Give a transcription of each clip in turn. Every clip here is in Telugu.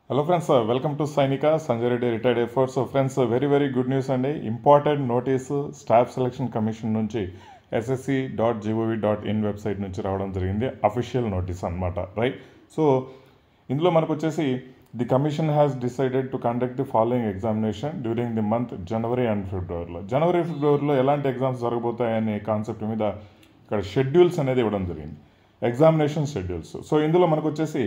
hello friends welcome to Sainika Sanjay Reddy retired air force friends very very good news అండి important notice staff selection commission నుంచి SSC dot gov dot in website నుంచి రావడం జరిగింది అఫీషియల్ నోటీస్ అనమాట రైట్ సో ఇందులో మనకు వచ్చేసి the commission has decided to conduct the following examination during the month January and ఫిబ్రవరిలో జనవరి ఫిబ్రవరిలో ఎలాంటి ఎగ్జామ్స్ జరగబోతాయనే కాన్సెప్ట్ మీద ఇక్కడ షెడ్యూల్స్ అనేది ఇవ్వడం జరిగింది ఎగ్జామినేషన్ షెడ్యూల్స్ సో ఇందులో మనకు వచ్చేసి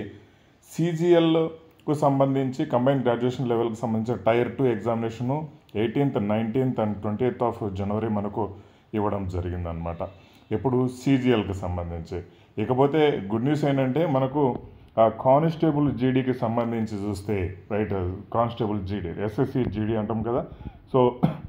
సిజిఎల్కు సంబంధించి కంబైన్ గ్రాడ్యుయేషన్ లెవెల్కి సంబంధించిన tier two examination eighteenth nineteenth and twenty eighth of January మనకు ఇవ్వడం జరిగిందనమాట ఎప్పుడు సీజీఎల్కి సంబంధించి ఇకపోతే గుడ్ న్యూస్ ఏంటంటే మనకు కానిస్టేబుల్ జీడీకి సంబంధించి చూస్తే రైట్ కానిస్టేబుల్ జీడీ ఎస్ఎస్సి జీడీ అంటాం కదా so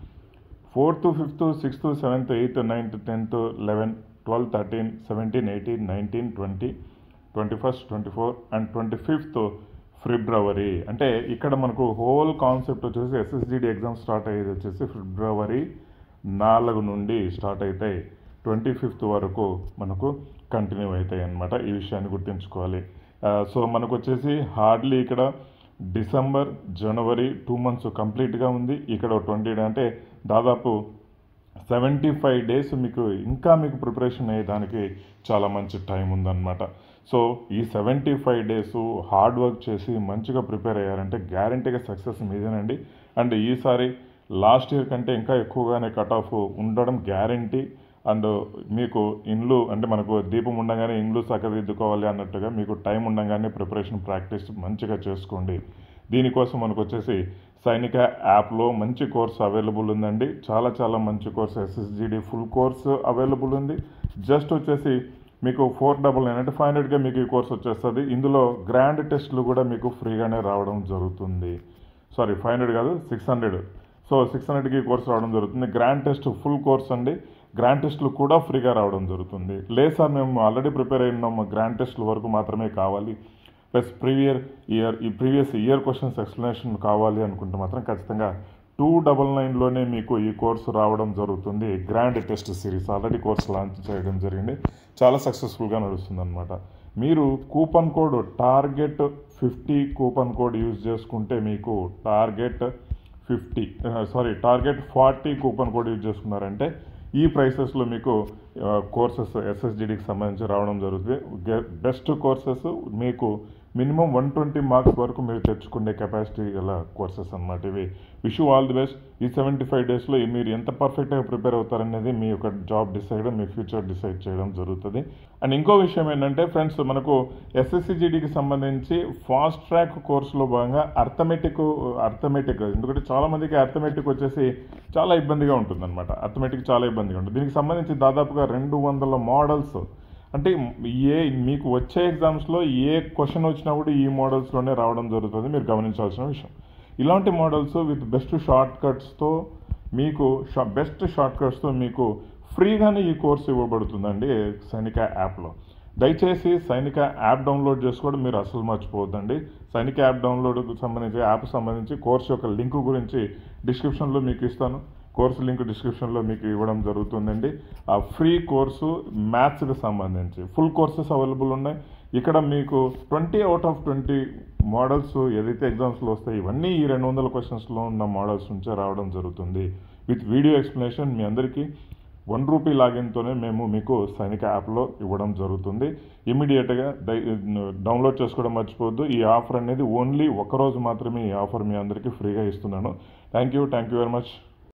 fourth fifth sixth seventh eighth ninth tenth eleven twelve thirteen seventeen eighteen nineteen twenty twenty first twenty four and twenty fifth February అంటే ఇక్కడ మనకు హోల్ కాన్సెప్ట్ వచ్చేసి ఎస్ఎస్జిడి ఎగ్జామ్ స్టార్ట్ అయ్యేది వచ్చేసి ఫిబ్రవరి నాలుగు నుండి స్టార్ట్ అవుతాయి ట్వంటీ ఫిఫ్త్ వరకు మనకు కంటిన్యూ అవుతాయి అన్నమాట ఈ విషయాన్ని గుర్తుంచుకోవాలి సో మనకు వచ్చేసి హార్డ్లీ ఇక్కడ డిసెంబర్ జనవరి టూ మంత్స్ కంప్లీట్గా ఉంది ఇక్కడ ట్వంటీ అంటే దాదాపు సెవెంటీ ఫైవ్ డేస్ మీకు ఇంకా మీకు ప్రిపరేషన్ అయ్యేదానికి చాలా మంచి టైం ఉందన్నమాట సో ఈ seventy five days hard work చేసి మంచిగా ప్రిపేర్ అయ్యారంటే గ్యారంటీగా సక్సెస్ మీదేనండి అండ్ ఈసారి లాస్ట్ ఇయర్ కంటే ఇంకా ఎక్కువగానే కట్ ఆఫ్ ఉండడం గ్యారంటీ అండ్ మీకు ఇండ్లు అంటే మనకు దీపం ఉండగానే ఇండ్లు చక్కదిద్దుకోవాలి అన్నట్టుగా మీకు టైం ఉండగానే ప్రిపరేషన్ ప్రాక్టీస్ మంచిగా చేసుకోండి దీనికోసం మనకు వచ్చేసి సైనిక యాప్లో మంచి కోర్స్ అవైలబుల్ ఉందండి చాలా చాలా మంచి course SSGD full course available ఉంది జస్ట్ వచ్చేసి మీకు ఫోర్ డబల్ నైన్ అంటే ఫైవ్ హండ్రెడ్గా మీకు ఈ కోర్స్ వచ్చేస్తుంది ఇందులో గ్రాండ్ టెస్ట్లు కూడా మీకు ఫ్రీగానే రావడం జరుగుతుంది సారీ ఫైవ్ హండ్రెడ్ కాదు సిక్స్ హండ్రెడ్ సో సిక్స్ హండ్రెడ్కి కోర్స్ రావడం జరుగుతుంది గ్రాండ్ టెస్ట్ ఫుల్ కోర్స్ అండి గ్రాండ్ టెస్ట్లు కూడా ఫ్రీగా రావడం జరుగుతుంది లేదు సార్ మేము ఆల్రెడీ ప్రిపేర్ అయి ఉన్నాము గ్రాండ్ టెస్ట్ల వరకు మాత్రమే కావాలి ప్లస్ ప్రీవియర్ ఇయర్ ఈ ప్రీవియస్ ఇయర్ క్వశ్చన్స్ ఎక్స్ప్లెనేషన్ కావాలి అనుకుంటే మాత్రం ఖచ్చితంగా టూ డబల్ నైన్లోనే మీకు ఈ కోర్సు రావడం జరుగుతుంది grand test series already course launch చేయడం జరిగింది చాలా సక్సెస్ఫుల్గా నడుస్తుంది అనమాట మీరు coupon code target fifty coupon code use చేసుకుంటే మీకు target fifty sorry target forty coupon code use చేసుకున్నారంటే ఈ ప్రైసెస్లో మీకు కోర్సెస్ ఎస్ఎస్జిడికి సంబంధించి రావడం జరుగుతుంది బెస్ట్ కోర్సెస్ మీకు మినిమం వన్ ట్వంటీ మార్క్స్ వరకు మీరు తెచ్చుకునే కెపాసిటీ గల కోర్సెస్ అనమాట ఇవి విష్ ఆల్ ది బెస్ట్ ఈ సెవెంటీ ఫైవ్ డేస్లో మీరు ఎంత పర్ఫెక్ట్గా ప్రిపేర్ అవుతారనేది మీ యొక్క జాబ్ డిసైడ్ మీ ఫ్యూచర్ డిసైడ్ చేయడం జరుగుతుంది అండ్ ఇంకో విషయం ఏంటంటే ఫ్రెండ్స్ మనకు ఎస్ఎస్సిజిడికి సంబంధించి ఫాస్ట్ ట్రాక్ కోర్సులో భాగంగా అర్థమెటిక్ అర్థమెటిక్ ఎందుకంటే చాలామందికి అర్థమెటిక్ వచ్చేసి చాలా ఇబ్బందిగా ఉంటుంది అనమాట అర్థమెటిక్ చాలా ఇబ్బందిగా ఉంటుంది దీనికి సంబంధించి దాదాపుగా రెండు వందల మోడల్స్ అంటే ఏ మీకు వచ్చే ఎగ్జామ్స్లో ఏ క్వశ్చన్ వచ్చినా కూడా ఈ మోడల్స్లోనే రావడం జరుగుతుంది మీరు గమనించాల్సిన విషయం ఇలాంటి మోడల్స్ విత్ బెస్ట్ షార్ట్ కట్స్తో మీకు షా బెస్ట్ షార్ట్ కట్స్తో మీకు ఫ్రీగానే ఈ కోర్స్ ఇవ్వబడుతుందండి సైనిక యాప్లో దయచేసి సైనిక యాప్ డౌన్లోడ్ చేసుకోవడం మీరు అసలు మర్చిపోవద్దండి సైనిక యాప్ డౌన్లోడ్కు సంబంధించి యాప్ సంబంధించి కోర్స్ యొక్క లింక్ గురించి డిస్క్రిప్షన్లో మీకు ఇస్తాను కోర్సు లింక్ డిస్క్రిప్షన్లో మీకు ఇవ్వడం జరుగుతుందండి ఆ ఫ్రీ కోర్సు మ్యాథ్స్కి సంబంధించి ఫుల్ కోర్సెస్ అవైలబుల్ ఉన్నాయి ఇక్కడ మీకు twenty out of twenty models ఏదైతే ఎగ్జామ్స్లో వస్తాయి ఇవన్నీ ఈ రెండు వందల క్వశ్చన్స్లో ఉన్న మోడల్స్ నుంచే రావడం జరుగుతుంది విత్ వీడియో ఎక్స్ప్లెనేషన్ మీ అందరికీ వన్ రూపీ లాగిన్తోనే మేము మీకు సైనిక యాప్లో ఇవ్వడం జరుగుతుంది ఇమీడియట్గా డౌన్లోడ్ చేసుకోవడం మర్చిపోవద్దు ఈ ఆఫర్ అనేది ఓన్లీ ఒకరోజు మాత్రమే ఈ ఆఫర్ మీ అందరికీ ఫ్రీగా ఇస్తున్నాను thank you thank you very much